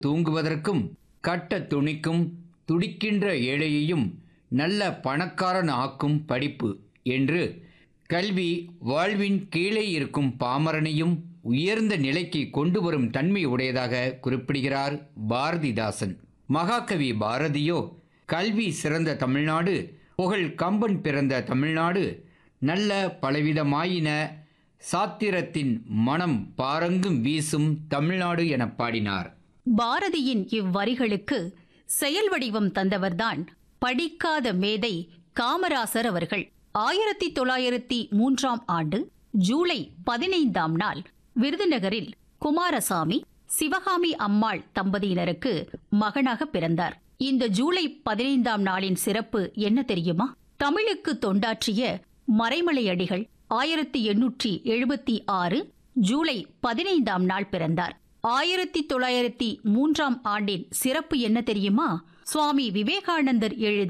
தூங்குவதற்கும் கட்ட துணிக்கும் துடிக்கின்ற ஏழையையும் நல்ல பணக்காரன் ஆக்கும் படிப்பு என்று கல்வி வாழ்வின் கீழே இருக்கும் பாமரனையும் உயர்ந்த நிலைக்கு கொண்டு வரும் தன்மை உடையதாக குறிப்பிடுகிறார் பாரதிதாசன் மகாகவி பாரதியோ கல்வி சிறந்த தமிழ்நாடு புகழ் கம்பன் பிறந்த தமிழ்நாடு நல்ல பலவிதமாயின சாத்திரத்தின் மனம் பாரங்கும் வீசும் தமிழ்நாடு என பாடினார் பாரதியின் இவ்வரிகளுக்கு செயல் வடிவம் தந்தவர்தான் படிக்காத மேதை காமராசர் அவர்கள் ஆயிரத்தி தொள்ளாயிரத்தி மூன்றாம் ஆண்டு ஜூலை பதினைந்தாம் நாள் விருதுநகரில் குமாரசாமி சிவகாமி அம்மாள் தம்பதியினருக்கு மகனாக பிறந்தார் இந்த ஜூலை பதினைந்தாம் நாளின் சிறப்பு என்ன தெரியுமா தமிழுக்கு தொண்டாற்றிய மறைமலையடிகள் ஆயிரத்தி எண்ணூற்றி எழுபத்தி ஆறு ஜூலை பதினைந்தாம் நாள் பிறந்தார் ஆயிரத்தி தொள்ளாயிரத்தி மூன்றாம் ஆண்டின் சிறப்பு என்ன தெரியுமா சுவாமி விவேகானந்தர் எழுதி